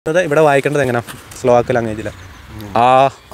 അത് ഇവിടെ വായിക്കേണ്ടത് എങ്ങനെ സ്ലോവാക്ക് ലാംഗ്വേജിൽ ആ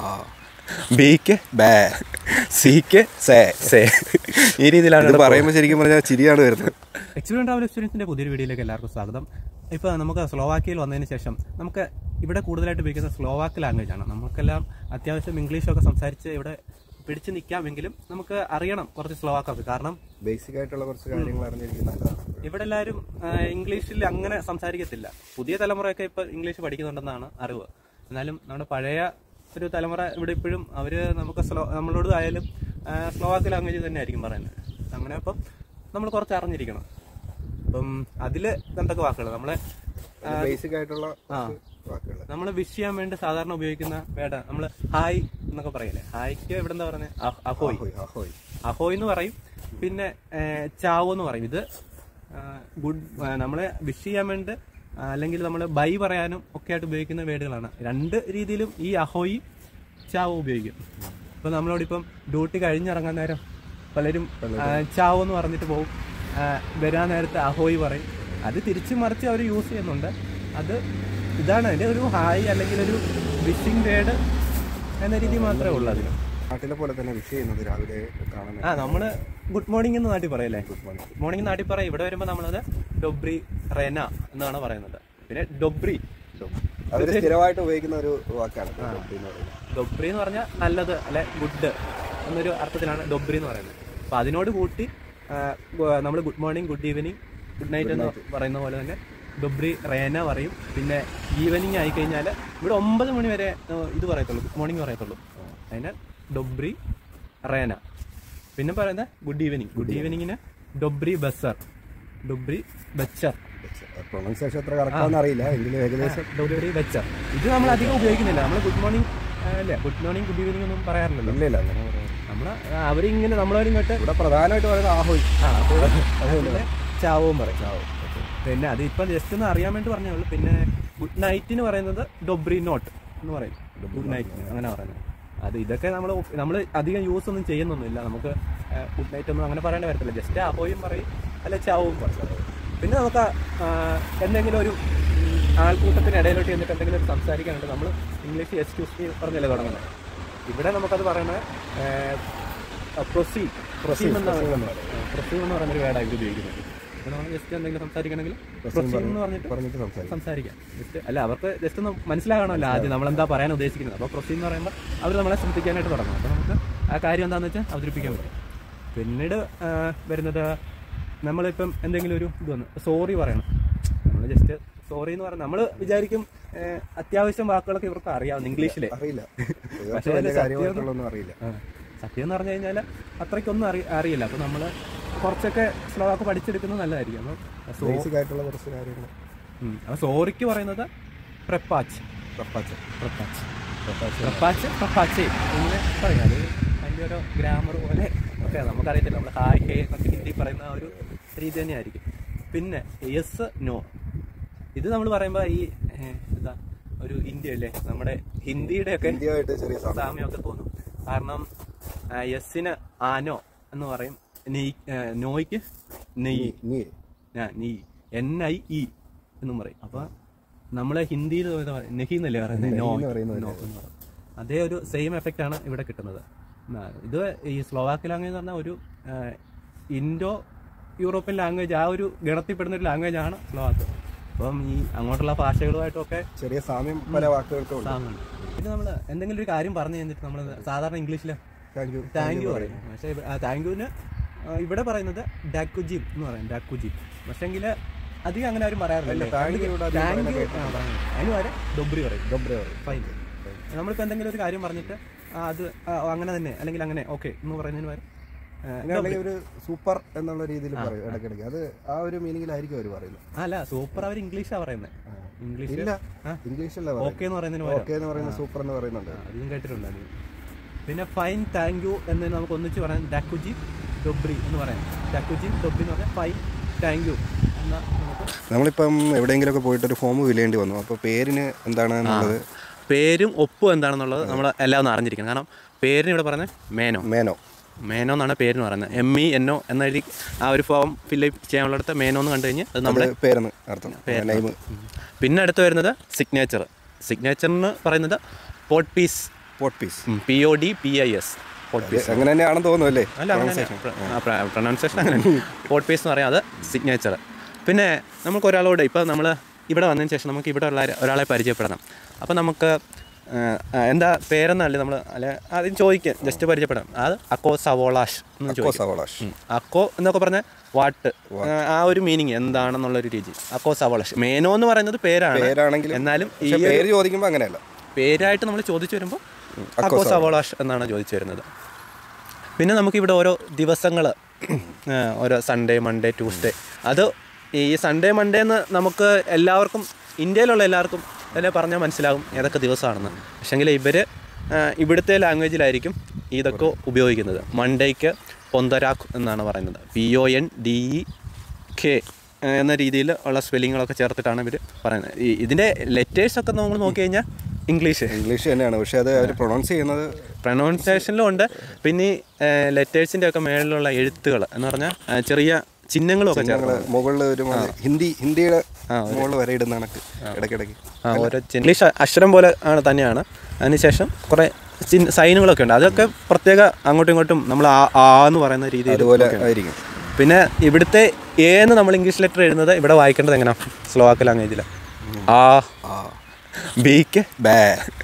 ബിക്ക് ബേ സിക്ക് സേ സേ ഈ രീതിയിലാണ് ഇത് പറയുമ്പോൾ ശരിക്കും പറഞ്ഞാൽ ചിരിയാണ് വരുന്നത് എക്സ്പീരിയൻ ട്രാവൽ എക്സ്പീരിയൻസിന്റെ പുതിയൊരു വീഡിയോയിലേക്ക് എല്ലാവർക്കും സ്വാഗതം ഇപ്പോൾ നമുക്ക് സ്ലോവാക്കിയയിൽ വന്നതിന് ശേഷം നമുക്ക് ഇവിടെ കൂടുതലായിട്ട് ഉപയോഗിക്കുന്ന സ്ലോവാക്ക് ലാംഗ്വേജ് ആണ് നമുക്കെല്ലാം അത്യാവശ്യം ഇംഗ്ലീഷൊക്കെ സംസാരിച്ച് ഇവിടെ പിടിച്ചു നിൽക്കാമെങ്കിലും നമുക്ക് അറിയണം കുറച്ച് സ്ലോവാക്കൊക്കെ കാരണം ബേസിക് ആയിട്ടുള്ള കുറച്ച് കാര്യങ്ങൾ അറിഞ്ഞിരിക്കുന്നത് നല്ലതാണ് ഇവിടെ എല്ലാവരും ആ, ഇംഗ്ലീഷിൽ അങ്ങനെ സംസാരിക്കത്തില്ല പുതിയ തലമുറയൊക്കെ ഇപ്പൊ ഇംഗ്ലീഷ് പഠിക്കുന്നുണ്ടെന്നാണ് അറിവ് എന്നാലും നമ്മുടെ പഴയ ഒരു തലമുറ ഇവിടെ ഇപ്പോഴും അവര് നമുക്ക് സ്ലോ നമ്മളോട് ആയാലും ആ, സ്ലോവാക്ക് ലാംഗ്വേജ് തന്നെ ആയിരിക്കും പറയുന്നത് അങ്ങനെ അപ്പം നമ്മൾ കുറച്ച് അറിഞ്ഞിരിക്കണം അപ്പം അതില് എന്തൊക്കെ വാക്കുകൾ നമ്മളെ ബേസിക് ആയിട്ടുള്ള ആ വാക്കുകൾ നമ്മൾ വിഷ് ചെയ്യാൻ വേണ്ടി സാധാരണ ഉപയോഗിക്കുന്ന വേട നമ്മൾ ഹായ് എന്നൊക്കെ പറയില്ലേ ഹായ്ക്ക് ഇവിടെ എന്താ പറയുന്നത് അഹോയ് അഹോയ് അഹോയ് എന്ന് പറയും പിന്നെ ഏഹ്, ചാവോ എന്ന് പറയും ഇത് ഗുഡ് നമ്മളെ വിഷ് ചെയ്യാൻ വേണ്ടി ആ, അല്ലെങ്കിൽ നമ്മൾ ബൈ പറയാനും ഒക്കെ ആയിട്ട് ഉപയോഗിക്കുന്ന വേർഡുകളാണ് രണ്ട് രീതിയിലും ഈ അഹോയി ചാവോ ഉപയോഗിക്കും ഇപ്പൊ നമ്മളോടിപ്പം ഡ്യൂട്ടി കഴിഞ്ഞിറങ്ങാൻ നേരം പലരും ആ, ചാവോ എന്ന് പറഞ്ഞിട്ട് പോകും ആ, വരാൻ നേരത്തെ അഹോയി പറയും അത് തിരിച്ചു മറിച്ച് അവർ യൂസ് ചെയ്യുന്നുണ്ട് അത് ഇതാണ് അതിന്റെ ഒരു ഹായ് അല്ലെങ്കിൽ ഒരു വിഷിംഗ് വേർഡ് എന്ന രീതി മാത്രമേ ഉള്ളൂ അതിന് നാട്ടിലെ പോലെ തന്നെ വിഷ് ചെയ്യുന്നത് രാവിലെ കാണാൻ ആ നമ്മള് ഗുഡ് മോർണിംഗ് എന്ന് നാട്ടിൽ പറയല്ലേ ഗുഡ് മോർണിംഗ് ഗുഡ് മോർണിംഗ് നാട്ടിൽ പറയും ഇവിടെ വരുമ്പോൾ നമ്മളത് ഡൊബ്രി റെന എന്നാണ് പറയുന്നത് പിന്നെ ഡൊബ്രി അവർ സ്ഥിരമായിട്ട് ഉപയോഗിക്കുന്ന ഒരു വാക്കാണ് ഡൊബ്രി എന്ന് പറയുന്നത് ഡൊബ്രി എന്ന് പറഞ്ഞാൽ നല്ലത് അല്ലെ ഗുഡ് എന്നൊരു അർത്ഥത്തിലാണ് ഡൊബ്രി എന്ന് പറയുന്നത് അപ്പൊ അതിനോട് കൂട്ടി നമ്മൾ good morning good evening good night എന്ന് പറയുന്ന പോലെ തന്നെ ഡൊബ്രി റേന പറയും പിന്നെ ഈവനിങ് ആയി കഴിഞ്ഞാൽ ഇവിടെ ഒമ്പത് മണി വരെ ആ, ഇത് പറയത്തുള്ളൂ ഗുഡ് മോർണിംഗ് പറയത്തുള്ളൂ അതിന് ഡൊബ്രി റേന പിന്നെ പറയുന്നത് ഗുഡ് ഈവനിങ് ഗുഡ് ഈവനിങ്ങിന് ഡൊബ്രി ബസർ ഡൊബ്രി ബച്ചർ പ്രൊണൗൺസിയേഷൻ എത്ര കറക്റ്റാണെന്ന് അറിയില്ല എങ്കിലും ഏകദേശം ഡൊബ്രി ബച്ചർ ഇത് നമ്മൾ അധികം ഉപയോഗിക്കുന്നില്ല നമ്മൾ ഗുഡ് മോർണിംഗ് അല്ലേ ഗുഡ് മോർണിംഗ് ഗുഡ് ഈവനിങ് ഒന്നും പറയാറില്ലല്ലോ ഇല്ല ഇല്ല അങ്ങനെ പറയാം നമ്മൾ അവരിങ്ങനെ നമ്മളവരും ഇങ്ങോട്ട് ഇവിടെ പ്രധാനമായിട്ട് പറയുന്നത് ആഹോയ് ആ അതുപോലെ ചാവവും പറയും ചാവും പിന്നെ അത് ഇപ്പം ജസ്റ്റ് ഒന്ന് അറിയാൻ വേണ്ടി പറഞ്ഞേ ഉള്ളൂ പിന്നെ ഗുഡ് നൈറ്റിന് പറയുന്നത് ഡൊബ്രി നോട്ട് എന്ന് പറയും ഗുഡ് നൈറ്റിന് അങ്ങനെ പറയുന്നത് അത് ഇതൊക്കെ നമ്മൾ നമ്മൾ അധികം യൂസ് ഒന്നും ചെയ്യുന്നൊന്നുമില്ല നമുക്ക് ഗുഡ് നൈറ്റ് ഒന്നും അങ്ങനെ പറയേണ്ട വരത്തില്ല ജസ്റ്റ് അഹോയും പറയും അല്ലെ ചാവും പറയും പിന്നെ നമുക്ക് ആ, എന്തെങ്കിലും ഒരു ഉം, ആൾക്കൂട്ടത്തിന് ഇടയിലോട്ട് ചെന്നിട്ട് എന്തെങ്കിലും ഒരു സംസാരിക്കാനുണ്ട് നമ്മൾ ഇംഗ്ലീഷ് എക്സ്ക്യൂസ് മീ പറഞ്ഞല്ലേ തുടങ്ങുന്നത് ഇവിടെ നമുക്കത് പറയുന്നത് പ്രൊസീഡ് പ്രൊസീഡ് എന്നാണ് പ്രൊസീഡ് എന്ന് പറയുന്ന ഒരു വേർഡാണ് ഇത് ഉപയോഗിക്കുന്നത് അപ്പോൾ നമ്മൾ ജസ്റ്റ് എന്തെങ്കിലും സംസാരിക്കണമെങ്കിൽ പ്രൊസീഡ് എന്ന് പറഞ്ഞിട്ട് പറഞ്ഞിട്ട് സംസാരിക്കും സംസാരിക്കാം ജസ്റ്റ് അല്ല അവർക്ക് ജസ്റ്റ് ഒന്ന് മനസ്സിലാകണമല്ലോ ആദ്യം നമ്മൾ എന്താ പറയാൻ ഉദ്ദേശിക്കുന്നത് അപ്പോൾ പ്രൊസീഡ് എന്ന് പറയുമ്പോൾ അവർ നമ്മളെ ശ്രദ്ധിക്കാനായിട്ട് തുടങ്ങും അപ്പോൾ നമുക്ക് ആ കാര്യം എന്താണെന്ന് വെച്ചാൽ അവതരിപ്പിക്കാൻ പറ്റും പിന്നീട് ആ, വരുന്നത് നമ്മളിപ്പം എന്തെങ്കിലും ഒരു ഇത് വന്നു സോറി പറയണം നമ്മൾ ജസ്റ്റ് സോറി എന്ന് പറഞ്ഞാൽ നമ്മൾ വിചാരിക്കും ഏ, അത്യാവശ്യം വാക്കുകളൊക്കെ ഇവർക്ക് അറിയാവുന്ന ഇംഗ്ലീഷിലെ അറിയില്ല പക്ഷേ വലിയ അതിന്റെ കാര്യമായിട്ടുള്ളതൊന്നും അറിയില്ല ആ. സത്യം എന്ന് പറഞ്ഞു കഴിഞ്ഞാൽ അത്രയ്ക്കൊന്നും അറി അറിയില്ല അപ്പോൾ നമ്മൾ കുറച്ചൊക്കെ സ്ലോ ആക്കി പഠിച്ചെടുക്കുന്നത് നല്ലതായിരിക്കും അപ്പോൾ സോ ബേസിക് ആയിട്ടുള്ള കുറച്ച് കാര്യങ്ങൾ അപ്പോൾ സോറിക്ക് പറയുന്നത് പ്രപ്പാച്ച് പ്രപ്പാച്ച പ്രപ്പാച്ച് പ്രപ്പാച്ച് പ്രപ്പാച്ച് ഇങ്ങനെ പറയാം അത് അതിൻ്റെ ഒരു ഗ്രാമർ പോലെ ഒക്കെ നമുക്കറിയത്തില്ല നമ്മൾ ഹായ് ഹേ എന്നൊക്കെ ഹിന്ദി പറയുന്ന ആ ഒരു രീതി തന്നെയായിരിക്കും പിന്നെ യെസ് നോ ഇത് നമ്മൾ പറയുമ്പോൾ ഈ ഏ, എന്താ ഒരു ഇന്ത്യ അല്ലേ നമ്മുടെ ഹിന്ദിയുടെ ഒക്കെ ഇന്ത്യയായിട്ട് ചെറിയ സാമ്യം സാമ്യമൊക്കെ തോന്നും കാരണം ആ, യെസ്സിന് ആനോ എന്ന് പറയും നെയ് ആ, നോയ്ക്ക് നെയ്യ് നീ ആ, നീ എൻ ഐ ഇ എന്നും പറയും അപ്പൊ നമ്മളെ ഹിന്ദിയിൽ എന്താ പറയുക നെഹി എന്നല്ലേ പറയുന്നത് നോ എന്ന് പറയുന്നത് നോ എന്ന് പറയും അതേ ഒരു സെയിം എഫക്റ്റ് ആണ് ഇവിടെ കിട്ടുന്നത് ആ, ഇത് ഈ സ്ലോവാക്ക് ലാംഗ്വേജ് എന്ന് പറഞ്ഞാൽ ഒരു ആ, ഇൻഡോ യൂറോപ്യൻ ലാംഗ്വേജ് ആ ഒരു ഗണത്തിൽപ്പെടുന്ന ഒരു ലാംഗ്വേജ് ആണ് സ്ലോവാക്ക് അപ്പം ഈ അങ്ങോട്ടുള്ള ഭാഷകളുമായിട്ടൊക്കെ ചെറിയ സാമ്യം പല വാക്കുകൾക്കും ഉണ്ട് സാധനമാണ് പിന്നെ നമ്മൾ എന്തെങ്കിലും ഒരു കാര്യം പറഞ്ഞു കഴിഞ്ഞിട്ട് നമ്മൾ സാധാരണ ഇംഗ്ലീഷിൽ താങ്ക് യു താങ്ക് യു പറയും പക്ഷേ താങ്ക് യുവിന് ഇവിടെ പറയുന്നത് ഡാക്കുജിം എന്ന് പറയും ഡാക്കുജിം പക്ഷെങ്കിൽ അധികം അങ്ങനെ ആരും പറയാറില്ല thank you ഇവിടെ അധികം താങ്ക് യു അതിന് വരെ ഡൊബ്രി പറയും ഡൊബ്രെ പറയും ഫൈൻ നമ്മളിപ്പോൾ എന്തെങ്കിലും ഒരു കാര്യം പറഞ്ഞിട്ട് ആ, അത് ആ, അങ്ങനെ തന്നെ അല്ലെങ്കിൽ അങ്ങനെ ഓക്കെ എന്ന് പറയുന്നതിന് വരെ ആ, പിന്നെ അല്ലെങ്കിൽ ഒരു സൂപ്പർ എന്നുള്ള രീതിയിൽ പറയും ഇടയ്ക്കിടയ്ക്ക് അത് ആ ഒരു മീനിങ്ങിലായിരിക്കും അവർ പറയുന്നത് അല്ല സൂപ്പർ അവർ ഇംഗ്ലീഷാണ് പറയുന്നത് ഇംഗ്ലീഷ് ഇല്ല ആ? ഇംഗ്ലീഷല്ല ഓക്കെ എന്ന് പറയുന്നതിന് പകരം ഓക്കെ എന്ന് പറയുന്ന സൂപ്പർ എന്ന് പറയുന്നുണ്ട് അതും കേട്ടിട്ടുണ്ട് അത് പിന്നെ ഫൈൻ താങ്ക് യു എന്ന് നമുക്ക് ഒന്നിച്ച് പറയാം ഡാക്കുജി ഡൊബ്രി എന്ന് പറയാം ഡാക്കുജി ഡൊബ്രി എന്ന് പറഞ്ഞാൽ ഫൈൻ താങ്ക് യു എന്ന നമുക്ക് നമ്മളിപ്പം എവിടെയെങ്കിലുമൊക്കെ പോയിട്ട് ഒരു ഫോം വിലേണ്ടി വന്നു അപ്പോൾ പേരിന് എന്താണ് എന്നുള്ളത് പേരും ഒപ്പും എന്താണെന്നുള്ളത് നമ്മൾ എല്ലാം ഒന്ന് അറിഞ്ഞിരിക്കണം കാരണം പേരിന് ഇവിടെ പറയുന്നത് മേനോ മേനോ മേനോ എന്നാണ് പേരെന്ന് പറയുന്നത് എം ഇ എൻ ഒ എന്ന എഴുതി ആ ഒരു ഫോം ഫില്ലപ്പ് ചെയ്യാനുള്ളിടത്ത് മേനോ എന്ന് കണ്ടു കഴിഞ്ഞാൽ അത് നമ്മുടെ അത് പേരെന്ന് അർത്ഥം നെയിം പിന്നെ അടുത്ത് വരുന്നത് സിഗ്നേച്ചർ സിഗ്നേച്ചറിന് പറയുന്നത് പോട്ട് പീസ് പോട്ട് പീസ് P O D P I S പോട്ട് പീസ് അങ്ങനെ തന്നെയാണെന്ന് തോന്നുന്നു അല്ലേ അല്ല അങ്ങനെ പ്രൊനൗൺസിയേഷൻ അങ്ങനെ പോട്ട് പീസ് എന്ന് പറയാം അത് സിഗ്നേച്ചർ പിന്നെ നമുക്ക് ഒരാളോട് ഇപ്പോൾ നമ്മൾ ഇവിടെ വന്നതിന് ശേഷം നമുക്ക് ഇവിടെ ഉള്ള ഒരാളെ പരിചയപ്പെടണം അപ്പോൾ നമുക്ക് ആ, ആ, എന്താ പേരെന്നല്ലേ നമ്മൾ അല്ലെ ആദ്യം ചോദിക്കാം ജസ്റ്റ് പരിചയപ്പെടാം അത് അക്കോ സവോളാഷ് എന്ന് ചോദിക്കും സവളാഷ് ഉം. അക്കോ എന്നൊക്കെ പറഞ്ഞ വാട്ട് ആ ഒരു മീനിങ് എന്താണെന്നുള്ളൊരു രീതി അക്കോ സവോളാഷ് മേനോ എന്ന് പറയുന്നത് പേരാണ് പേരാണെങ്കിലും എന്നാലും ഈ പക്ഷെ പേര് ചോദിക്കുമ്പോൾ അങ്ങനെയല്ല പേരായിട്ട് നമ്മൾ ചോദിച്ചു വരുമ്പോൾ അക്കോ സവോളാഷ് എന്നാണ് ചോദിച്ചു വരുന്നത് പിന്നെ നമുക്കിവിടെ ഓരോ ദിവസങ്ങൾ ഓരോ സൺഡേ മൺഡേ ട്യൂസ്ഡേ അത് ഈ സൺഡേ മൺഡേ എന്ന് നമുക്ക് എല്ലാവർക്കും ഇന്ത്യയിലുള്ള എല്ലാവർക്കും അല്ലെ പറഞ്ഞാൽ മനസ്സിലാകും ഏതൊക്കെ ദിവസമാണെന്ന് പക്ഷേങ്കിൽ ഇവർ ഇവിടുത്തെ ലാംഗ്വേജിലായിരിക്കും ഇതൊക്കെ ഉപയോഗിക്കുന്നത് മൺഡേക്ക് പൊന്തരാഖ് എന്നാണ് പറയുന്നത് P O N D E K എന്ന രീതിയിൽ ഉള്ള സ്പെല്ലിങ്ങുകളൊക്കെ ചേർത്തിട്ടാണ് ഇവർ പറയുന്നത് ഈ ഇതിൻ്റെ ലെറ്റേഴ്സൊക്കെ നമ്മൾ നോക്കി കഴിഞ്ഞാൽ ഇംഗ്ലീഷ് ഇംഗ്ലീഷ് തന്നെയാണ് പക്ഷെ അത് അവർ പ്രൊണൗൺസ് ചെയ്യുന്നത് പ്രൊനൗൺസിയേഷനിലും ഉണ്ട് പിന്നെ ഈ ലെറ്റേഴ്സിൻ്റെ ഒക്കെ മേളിലുള്ള എഴുത്തുകൾ എന്ന് പറഞ്ഞാൽ ആ, ചെറിയ ചിഹ്നങ്ങളും ഒക്കെ ചേർത്ത് ഞങ്ങൾ മുകളിൽ ഒരു മാതിരി ഹിന്ദി ഹിന്ദിയുടെ മുകളിൽ വരെ ഇടുന്ന കണക്ക് ഇടയ്ക്കിടയ്ക്ക് ആ ഓരോ ചിഹ്ന- ഇംഗ്ലീഷ് അക്ഷരം പോലെ ആണ് തന്നെയാണ് അതിനുശേഷം കുറേ ചിഹ്ന സൈനുകളൊക്കെ ഉണ്ട് അതൊക്കെ പ്രത്യേക അങ്ങോട്ടും ഇങ്ങോട്ടും നമ്മൾ ആ ആ എന്ന് പറയുന്ന രീതിയിൽ അതുപോലെ ആയിരിക്കും പിന്നെ ഇവിടുത്തെ എ എന്ന് നമ്മൾ ഇംഗ്ലീഷ് ലെറ്റർ എഴുതുന്നത് ഇവിടെ വായിക്കേണ്ടത് എങ്ങനെയാണ് സ്ലോവാക്ക് ലാംഗ്വേജിൽ ആ ആ ബിക്ക് ബേ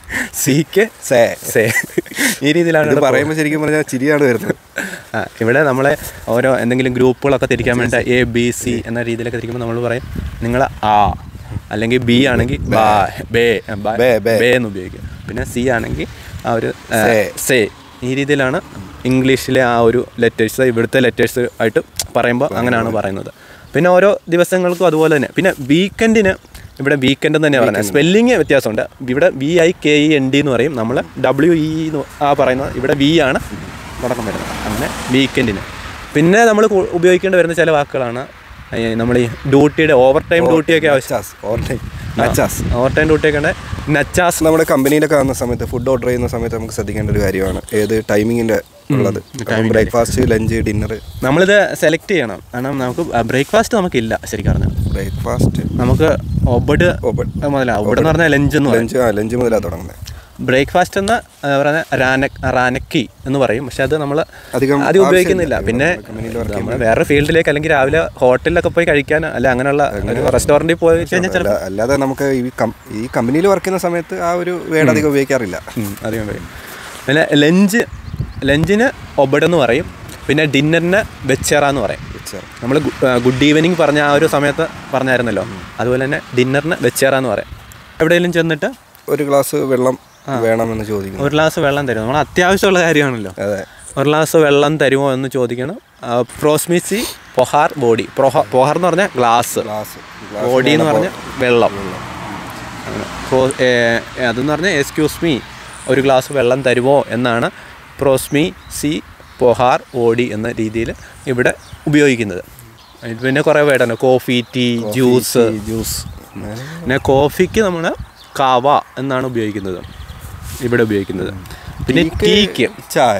സിക്ക് സേ സേ ഈ രീതിയിലാണ് ഇത് ഇവിടെ പറയുമ്പോൾ ശരിക്കും പറഞ്ഞാൽ ചിരിയാണ് വരുന്നത് ആ, ഇവിടെ നമ്മളെ ഓരോ എന്തെങ്കിലും ഗ്രൂപ്പുകളൊക്കെ തിരിക്കാൻ വേണ്ടി എ ബി സി എന്ന രീതിയിലൊക്കെ തിരിക്കുമ്പോൾ നമ്മൾ പറയും നിങ്ങൾ ആ അല്ലെങ്കിൽ ബി ആണെങ്കിൽ ബാ ബേ ബ- ബേ, ബേ. ബേ എന്ന് ഉപയോഗിക്കും പിന്നെ സി ആണെങ്കിൽ ആ ഒരു ആ, സേ. സേ ഈ രീതിയിലാണ് ഇംഗ്ലീഷിലെ ആ ഒരു ലെറ്റേഴ്സ് ഇവിടുത്തെ ലെറ്റേഴ്സ് ആയിട്ട് പറയുമ്പോൾ അങ്ങനെയാണ് പറയുന്നത് പിന്നെ ഓരോ ദിവസങ്ങൾക്കും അതുപോലെ തന്നെ പിന്നെ വീക്കെൻഡിന് ഇവിടെ വീക്കെൻഡ് എന്ന് തന്നെയാണ് പറയുന്നത് സ്പെല്ലിങ് വ്യത്യാസമുണ്ട് ഇവിടെ V I K E N D എന്ന് പറയും നമ്മൾ ഡബ്ല്യു ഇ എന്ന് ആ പറയുന്നത് ഇവിടെ വി ആണ് തുടക്കം വരുന്നത് അങ്ങനെ വീക്കെൻഡിന് പിന്നെ നമ്മൾ ഉപയോഗിക്കേണ്ടി വരുന്ന ചില വാക്കുകളാണ് നമ്മൾ ഈ ഡ്യൂട്ടിയുടെ ഓവർ ടൈം ഡ്യൂട്ടിയൊക്കെ ആവശ്യം നച്ചാസ് ഓവർ ടൈം നച്ചാസ് ഓവർ ടൈം ഡ്യൂട്ടിയൊക്കെ ഉണ്ട് നച്ചാസ് നമ്മുടെ കമ്പനിയിലൊക്കെ ആകുന്ന സമയത്ത് ഫുഡ് ഓർഡർ ചെയ്യുന്ന സമയത്ത് നമുക്ക് ശ്രദ്ധിക്കേണ്ട ഒരു കാര്യമാണ് ഏത് ടൈമിങ്ങിന്റെ ഉള്ളത് ബ്രേക്ക്ഫാസ്റ്റ് ലഞ്ച് ഡിന്നർ നമ്മളിത് സെലക്ട് ചെയ്യണം കാരണം നമുക്ക് ബ്രേക്ക്ഫാസ്റ്റ് നമുക്കില്ല ശരിക്കും പറഞ്ഞാൽ ബ്രേക്ക്ഫാസ്റ്റ് നമുക്ക് ഒബഡ് ഓപ്പൺ മുതലാ ഒബഡ് എന്ന് പറഞ്ഞാൽ ലഞ്ച് എന്ന് പറയും ലഞ്ച് ആ ലഞ്ച് മുതലാണ് തുടങ്ങുന്നത് ബ്രേക്ക്ഫാസ്റ്റ് എന്ന് പറയുന്ന റാന റാനക്കി എന്ന് പറയും പക്ഷെ അത് നമ്മൾ അധികം അത് ഉപയോഗിക്കുന്നില്ല പിന്നെ കമ്പനിയിൽ നമ്മൾ വേറെ ഫീൽഡിലേക്ക് അല്ലെങ്കിൽ രാവിലെ ഹോട്ടലിലൊക്കെ പോയി കഴിക്കാൻ അല്ല അങ്ങനെയുള്ള ഒരു റെസ്റ്റോറൻറ്റിൽ പോയി കഴിഞ്ഞാൽ ചിലപ്പോൾ അല്ല- അല്ലാതെ നമുക്ക് ഈ കം- ഈ കമ്പനിയിൽ വർക്ക് ചെയ്യുന്ന സമയത്ത് ആ ഒരു വേർഡ് അധികം ഉപയോഗിക്കാറില്ല അധികം പറയും പിന്നെ ലഞ്ച് ലഞ്ചിന് ഒബഡ് എന്ന് പറയും പിന്നെ ഡിന്നറിന് വെച്ചേറ എന്ന് പറയും ഉച്ചർ. നമ്മൾ ഗുഡ് ഈവനിങ് പറഞ്ഞ ആ ഒരു സമയത്ത് പറഞ്ഞായിരുന്നല്ലോ അതുപോലെ തന്നെ ഡിന്നറിന് വെച്ചേറ എന്ന് പറയും എവിടെയെങ്കിലും ചെന്നിട്ട് ഒരു ഗ്ലാസ് വെള്ളം വേണമെന്ന് ചോദിക്കുന്നു ഒരു ഗ്ലാസ് വെള്ളം തരും നമ്മൾ അത്യാവശ്യമുള്ള കാര്യമാണല്ലോ അതെ ഒരു ഗ്ലാസ് വെള്ളം തരുമോ എന്ന് ചോദിക്കണം പ്രോസ്മിസി പൊഹാർ ബോഡി പ്രൊഹ പൊഹാർ എന്ന് പറഞ്ഞാൽ ഗ്ലാസ് ഗ്ലാസ് ബോഡി എന്ന് പറഞ്ഞാൽ വെള്ളം അങ്ങനെ. പ്രോ- ഏ, അതെന്ന് പറഞ്ഞാൽ എക്സ്ക്യൂസ് മീ ഒരു ഗ്ലാസ് വെള്ളം തരുമോ എന്നാണ് പ്രോസ്മി സി പൊഹാർ ഓടി എന്ന രീതിയിൽ ഇവിടെ ഉപയോഗിക്കുന്നത് ഇത് പിന്നെ കുറേ വേർഡാണ് കോഫി ടീ ജ്യൂസ് ജ്യൂസ് പിന്നെ കോഫിക്ക് നമ്മൾ കാവ എന്നാണ് ഉപയോഗിക്കുന്നത് ഇവിടെ ഉപയോഗിക്കുന്നത് പിന്നെ ടീക്ക് ചായ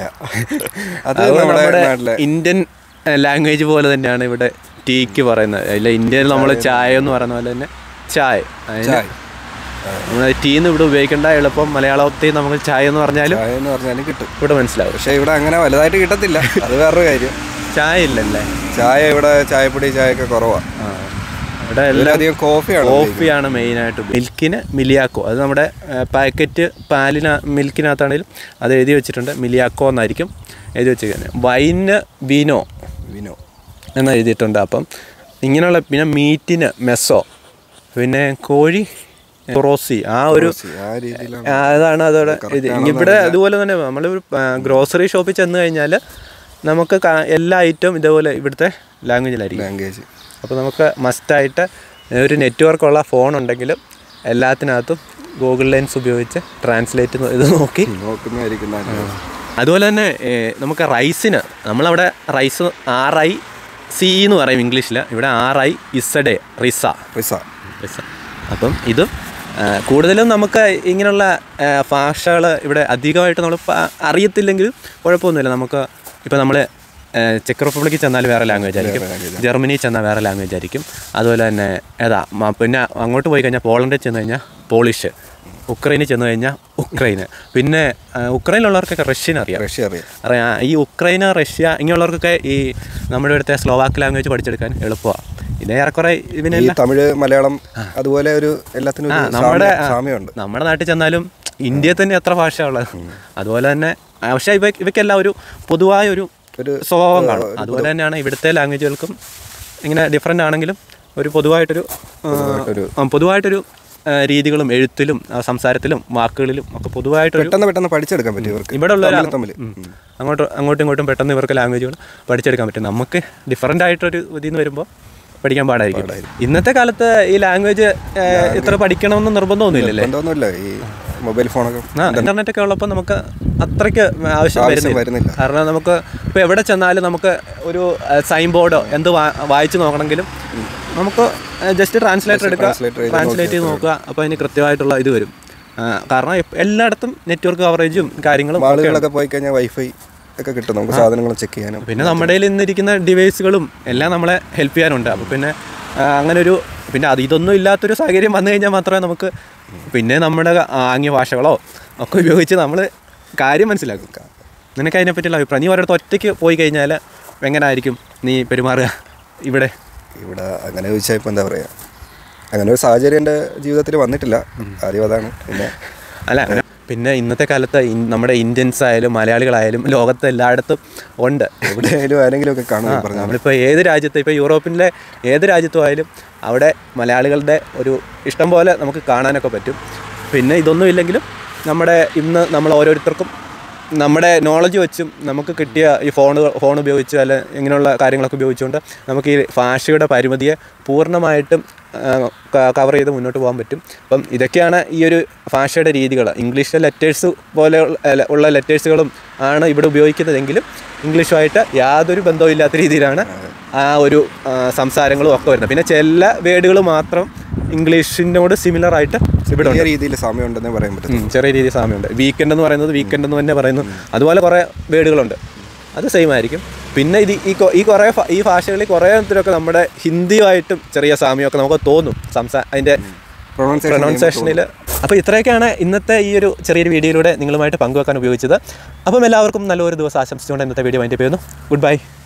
അത് അത് നമ്മുടെ നമ്മുടെ നാട്ടിലെ ഇന്ത്യൻ ലാംഗ്വേജ് പോലെ തന്നെയാണ് ഇവിടെ ടീക്ക് പറയുന്നത് അല്ല ഇന്ത്യയിൽ നമ്മൾ ചായ എന്ന് പറയുന്ന പോലെ തന്നെ ചായ അതിന് ചായ നമ്മൾ ടീ എന്ന് ഇവിടെ ഉപയോഗിക്കേണ്ട എളുപ്പം മലയാളത്തിൽ നമുക്ക് ചായ എന്ന് പറഞ്ഞാലും ചായ എന്ന് പറഞ്ഞാലും കിട്ടും ഇവിടെ മനസ്സിലാവും പക്ഷെ ഇവിടെ അങ്ങനെ വലുതായിട്ട് കിട്ടത്തില്ല അത് വേറൊരു കാര്യം ചായ ഇല്ലല്ലേ ചായ ഇവിടെ ചായപ്പൊടി ചായയൊക്കെ കുറവാണ് ആ ഇവിടെ എല്ലാം ഇതിലധികം കോഫിയാണ് കോഫിയാണ് മെയിനായിട്ട് മിൽക്കിന് മിലിയാക്കോ അത് നമ്മുടെ പാക്കറ്റ് പാലിന മിൽക്കിനകത്താണെങ്കിലും അത് എഴുതി വെച്ചിട്ടുണ്ട് മിലിയാക്കോ എന്നായിരിക്കും എഴുതി വെച്ചിരിക്കുന്നത് വൈന് വിനോ വിനോ എന്ന് എഴുതിയിട്ടുണ്ട് അപ്പം ഇങ്ങനെയുള്ള പിന്നെ മീറ്റിന് മെസ്സോ പിന്നെ കോഴി റോസി ആ ഒരു ആ രീതിയിലാണ് ആ, അതാണ് അതോടെ ഇത് ഇവിടെ അതുപോലെ തന്നെ നമ്മൾ ഗ്രോസറി ഷോപ്പിൽ ചെന്ന് കഴിഞ്ഞാൽ നമുക്ക് കാ- എല്ലാ ഐറ്റവും ഇതേപോലെ ഇവിടുത്തെ ലാംഗ്വേജിലായിരിക്കും ലാംഗ്വേജ് അപ്പോൾ നമുക്ക് മസ്റ്റായിട്ട് ഒരു നെറ്റ്വർക്കുള്ള ഫോൺ ഉണ്ടെങ്കിലും എല്ലാത്തിനകത്തും ഗൂഗിൾ ലെൻസ് ഉപയോഗിച്ച് ട്രാൻസ്ലേറ്റ് ഇത് നോക്കി നോക്കുന്നതായിരിക്കും നല്ലത്. അതുപോലെ തന്നെ ഏ, നമുക്ക് റൈസിന് നമ്മളവിടെ റൈസ് ആർ ഐ സി എന്ന് പറയും ഇംഗ്ലീഷിൽ ഇവിടെ ആർ ഐ ഇസഡേ റിസ റിസ റിസ അപ്പം ഇതും ആ, കൂടുതലും നമുക്ക് ഇങ്ങനെയുള്ള ഭാഷകൾ ഇവിടെ അധികമായിട്ട് നമ്മൾ പ- അറിയത്തില്ലെങ്കിലും കുഴപ്പമൊന്നുമില്ല നമുക്ക് ഇപ്പോൾ നമ്മൾ ചെക്ക് റിപ്പബ്ലിക്കിൽ ചെന്നാൽ വേറെ ലാംഗ്വേജ് ആയിരിക്കും ജർമ്മനിയിൽ ചെന്നാൽ വേറെ ലാംഗ്വേജ് ആയിരിക്കും അതുപോലെ തന്നെ ഏതാ മ- പിന്നെ അങ്ങോട്ട് പോയി കഴിഞ്ഞാൽ പോളണ്ടിൽ ചെന്ന് കഴിഞ്ഞാൽ പോളിഷ് ഉക്രൈനിൽ ചെന്ന് കഴിഞ്ഞാൽ ഉക്രൈന് പിന്നെ ആ, ഉക്രൈനിലുള്ളവർക്കൊക്കെ റഷ്യൻ അറിയാം റഷ്യ അറിയാം അറിയാം ഈ ഉക്രൈന് റഷ്യ ഇങ്ങനെയുള്ളവർക്കൊക്കെ ഈ നമ്മുടെ ഇവിടുത്തെ സ്ലോവാക്ക് ലാംഗ്വേജ് പഠിച്ചെടുക്കാൻ എളുപ്പമാണ് ഇതേ ഏറെക്കുറെ ഈ ഇവനെല്ലാം തമിഴ് മലയാളം അതുപോലെ ഒരു എല്ലാത്തിനും ആ ഒരു നമ്മുടെ സാമ്യം- ആ, സാമ്യമുണ്ട് നമ്മുടെ നാട്ടിൽ ചെന്നാലും ഇന്ത്യയിൽ തന്നെ എത്ര ഭാഷ ഉള്ളത് അതുപോലെ തന്നെ ആ, പക്ഷേ ഇവ ഇവയ്ക്കെല്ലാം ഒരു പൊതുവായ ഒരു ഒരു സ്വഭാവം കാണും അതുപോലെ തന്നെയാണ് ഇവിടുത്തെ ലാംഗ്വേജുകൾക്കും ഇങ്ങനെ ഡിഫറെൻ്റ് ആണെങ്കിലും ഒരു പൊതുവായിട്ടൊരു ആ, ഒരു- ആ, പൊതുവായിട്ടൊരു ആ, രീതികളും എഴുത്തിലും ആ, സംസാരത്തിലും വാക്കുകളിലും ഒക്കെ പൊതുവായിട്ടൊരു പെട്ടെന്ന് പെട്ടെന്ന് പഠിച്ചെടുക്കാൻ പറ്റും ഇവർക്ക് ഇവിടെ ഉള്ള തമ്മിൽ തമ്മിൽ അങ്ങോട്ടും അങ്ങോട്ടും ഇങ്ങോട്ടും പെട്ടെന്ന് ഇവർക്ക് ലാംഗ്വേജുകൾ പഠിച്ചെടുക്കാൻ പറ്റും നമുക്ക് ഡിഫറെൻ്റ് ആയിട്ടൊരു ഇതിൽ നിന്ന് വരുമ്പോൾ പഠിക്കാൻ പാടായിരിക്കും ഇന്നത്തെ കാലത്ത് ഈ ലാംഗ്വേജ് ഇത്ര പഠിക്കണമെന്ന് നിർബന്ധമൊന്നുമില്ലല്ലേ എന്തൊന്നുമില്ല ഈ മൊബൈൽ ഫോണൊക്കെ ആ ഇന്റർനെറ്റ് ഒക്കെ ഉള്ളപ്പോൾ നമുക്ക് അത്രയ്ക്ക് ആവശ്യം ആവശ്യം വരുന്നില്ല വരുന്നില്ല കാരണം നമുക്ക് ഇപ്പോൾ എവിടെ ചെന്നാലും നമുക്ക് ഒരു സൈൻ ബോർഡോ എന്ത് വാ- വായിച്ച് നോക്കണമെങ്കിലും നമുക്ക് ജസ്റ്റ് ട്രാൻസ്ലേറ്റർ എടുക്കുക translator ചെയ്ത് ട്രാൻസ്ലേറ്റ് ചെയ്ത് നോക്കുക അപ്പോൾ അതിന് കൃത്യമായിട്ടുള്ള ഇത് വരും ആ, കാരണം ഇപ്പ- എല്ലായിടത്തും നെറ്റ്വർക്ക് കവറേജും കാര്യങ്ങളും മാളുകളിലൊക്കെ പോയി കഴിഞ്ഞാൽ വൈഫൈ ഒക്കെ കിട്ടും നമുക്ക് സാധനങ്ങൾ ചെക്ക് ചെയ്യാനും പിന്നെ നമ്മുടെ കയ്യിൽ ഇന്നിരിക്കുന്ന ഡിവൈസുകളും എല്ലാം നമ്മളെ ഹെൽപ്പ് ചെയ്യാനുണ്ട് അപ്പോൾ പിന്നെ ആ, അങ്ങനെ ഒരു പിന്നെ അത് ഇതൊന്നും ഇല്ലാത്തൊരു സാഹചര്യം വന്നു കഴിഞ്ഞാൽ മാത്രമേ നമുക്ക് പിന്നെ നമ്മുടെ ആംഗ്യ ഭാഷകളോ ഒക്കെ ഉപയോഗിച്ച് നമ്മൾ കാര്യം മനസ്സിലാക്കും നിനക്ക് അതിനെപ്പറ്റിയുള്ള അഭിപ്രായം നീ ഒരിടത്ത് ഒറ്റയ്ക്ക് പോയി കഴിഞ്ഞാൽ എങ്ങനെ ആയിരിക്കും നീ പെരുമാറുക ഇവിടെ ഇവിടെ അങ്ങനെ ചോദിച്ചാൽ ഇപ്പം എന്താ പറയുക അങ്ങനെ ഒരു സാഹചര്യം എൻ്റെ ജീവിതത്തിൽ വന്നിട്ടില്ല ആദ്യം അതാണ് പിന്നെ അല്ല അങ്ങനെ പിന്നെ ഇന്നത്തെ കാലത്ത് ഇൻ- നമ്മുടെ ഇന്ത്യൻസ് ആയാലും മലയാളികളായാലും ലോകത്ത് എല്ലായിടത്തും ഉണ്ട് എവിടെയായാലും ആരെങ്കിലും ഒക്കെ കാണും പറഞ്ഞു നമ്മളിപ്പോൾ ഏത് രാജ്യത്ത് ഇപ്പോൾ യൂറോപ്പിലെ ഏത് രാജ്യത്തും ആയാലും അവിടെ മലയാളികളുടെ ഒരു ഇഷ്ടം പോലെ നമുക്ക് കാണാനൊക്കെ പറ്റും പിന്നെ ഇതൊന്നും ഇല്ലെങ്കിലും നമ്മുടെ ഇന്ന് നമ്മൾ ഓരോരുത്തർക്കും നമ്മുടെ നോളജ് വെച്ചും നമുക്ക് കിട്ടിയ ഈ ഫോൺ ഫോൺ ഉപയോഗിച്ച് അല്ല ഇങ്ങനെയുള്ള കാര്യങ്ങളൊക്കെ ഉപയോഗിച്ചുകൊണ്ട് നമുക്ക് ഈ ഭാഷയുടെ പരിമിതിയെ പൂർണ്ണമായിട്ടും കവർ ചെയ്ത് മുന്നോട്ട് പോകാൻ പറ്റും അപ്പം ഇതൊക്കെയാണ് ഈ ഒരു ഭാഷയുടെ രീതികൾ ഇംഗ്ലീഷിലെ ലെറ്റേഴ്സ് പോലെ ഉള്ള- ഉള്ള ലെറ്റേഴ്സുകളും ആണ് ഇവിടെ ഉപയോഗിക്കുന്നതെങ്കിലും ഇംഗ്ലീഷുമായിട്ട് യാതൊരു ബന്ധവും ഇല്ലാത്ത രീതിയിലാണ് ആ ഒരു ആ, സംസാരങ്ങളും ഒക്കെ വരുന്നത് പിന്നെ ചില വേർഡുകൾ മാത്രം ഇംഗ്ലീഷിനോട് സിമിലർ ആയിട്ട് ഇവിടെ ഉണ്ട് ചെറിയ രീതിയിൽ സാമ്യം ഉണ്ടെന്നേ പറയാൻ പറ്റും ഉം, ചെറിയ രീതിയിൽ സാമ്യമുണ്ട് വീക്കെൻഡ് എന്ന് പറയുന്നത് വീക്കെൻഡ് എന്ന് തന്നെ പറയുന്നു അതുപോലെ കുറേ വേർഡുകളുണ്ട് അത് സെയിം ആയിരിക്കും പിന്നെ ഇത് ഈ കൊ- ഈ കുറേ ഫ- ഈ ഭാഷകളിൽ കുറേ എണ്ണത്തിലൊക്കെ നമ്മുടെ ഹിന്ദിയുമായിട്ടും ചെറിയ സാമ്യമൊക്കെ നമുക്ക് തോന്നും സംസാ അതിൻ്റെ പ്രൊണൗൺസിയേഷൻ പ്രൊണൗൺസിയേഷനിൽ അപ്പോൾ ഇത്രയൊക്കെയാണ് ഇന്നത്തെ ഈ ഒരു ചെറിയൊരു വീഡിയോയിലൂടെ നിങ്ങളുമായിട്ട് പങ്കുവെക്കാൻ ഉപയോഗിച്ചത് അപ്പം എല്ലാവർക്കും നല്ലൊരു ദിവസം ആശംസിച്ചുകൊണ്ട് ഇന്നത്തെ വീഡിയോ വൈൻഡപ്പ് ചെയ്യുന്നു ഗുഡ് ബൈ